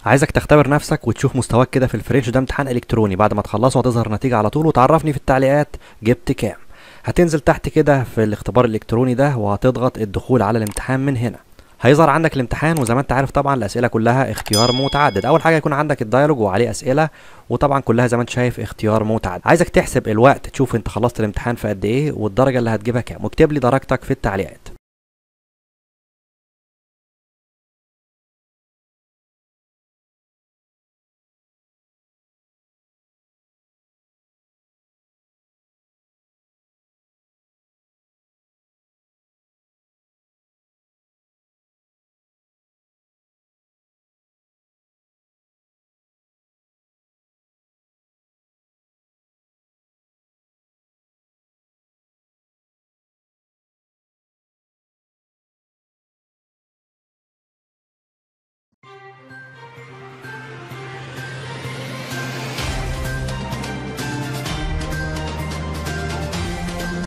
عايزك تختبر نفسك وتشوف مستواك كده في الفرنش ده امتحان الكتروني بعد ما تخلصه هتظهر النتيجه على طول وتعرفني في التعليقات جبت كام هتنزل تحت كده في الاختبار الالكتروني ده وهتضغط الدخول على الامتحان من هنا هيظهر عندك الامتحان وزي ما انت عارف طبعا الاسئله كلها اختيار متعدد اول حاجه يكون عندك الديالوج وعليه اسئله وطبعا كلها زي ما انت شايف اختيار متعدد عايزك تحسب الوقت تشوف انت خلصت الامتحان في قد ايه والدرجه اللي هتجيبها كام واكتب لي درجتك في التعليقات